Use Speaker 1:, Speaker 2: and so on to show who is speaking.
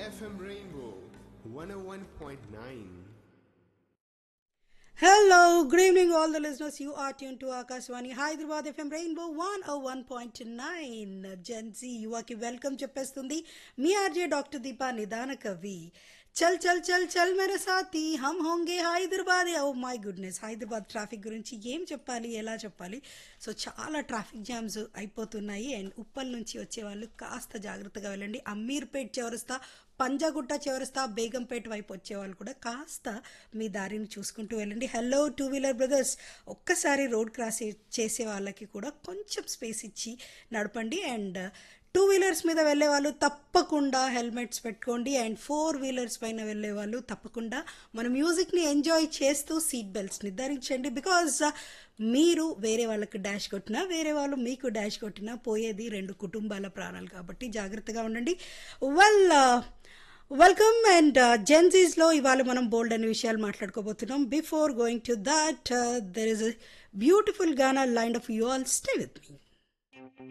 Speaker 1: FM Rainbow 101.9.
Speaker 2: Hello, good evening, all the listeners. You are tuned to Akashwani Hyderabad FM Rainbow 101.9. Gen Z యువకి welcome చెప్పేస్తుంది మీ RJ doctor Deepa నిదాన కవి చల్ చల్ చల్ చల్ మేరే సాథీ హమ్ హోంగే Hyderabad oh my goodness Hyderabad traffic గురించి ఏం చెప్పాలి ఎలా చెప్పాలి సో చాలా ట్రాఫిక్ జామ్స్ అయిపోతున్నాయి అండ్ ఉప్పల్ నుంచి వచ్చే వాళ్ళు కాస్త జాగ్రత్తగా వెళ్ళండి అమీర్పేట్ చౌరస్తా పంజాగుట్ట చౌరస్తా బేగంపేట వైపు వచ్చే వాళ్ళు కూడా కాస్త మీ దారిని చూసుకుంటూ వెళ్ళండి హలో టూ వీలర్ బ్రదర్స్ ఒక్కసారి రోడ్ క్రాస్ చేసే వాళ్ళకి కూడా కొంచెం స్పేస్ ఇచ్చి నడపండి అండ్ టూ వీలర్స్ మీద వెళ్ళే వాళ్ళు తప్పకుండా హెల్మెట్స్ పెట్టుకోండి అండ్ ఫోర్ వీలర్స్ పైన వెళ్ళే వాళ్ళు తప్పకుండా మన మ్యూజిక్ని ఎంజాయ్ చేస్తూ సీట్ బెల్ట్స్ని ధరించండి బికాజ్ మీరు వేరే వాళ్ళకి డాష్ కొట్టినా వేరే వాళ్ళు మీకు డాష్ కొట్టినా పోయేది రెండు కుటుంబాల ప్రాణాలు కాబట్టి జాగ్రత్తగా ఉండండి వెల్ వెల్కమ్ అండ్ జెన్సీస్లో ఇవాళ మనం బోల్డ్ అనే విషయాలు మాట్లాడుకోబోతున్నాం before going to that there is beautiful గానా lined of you all stay with me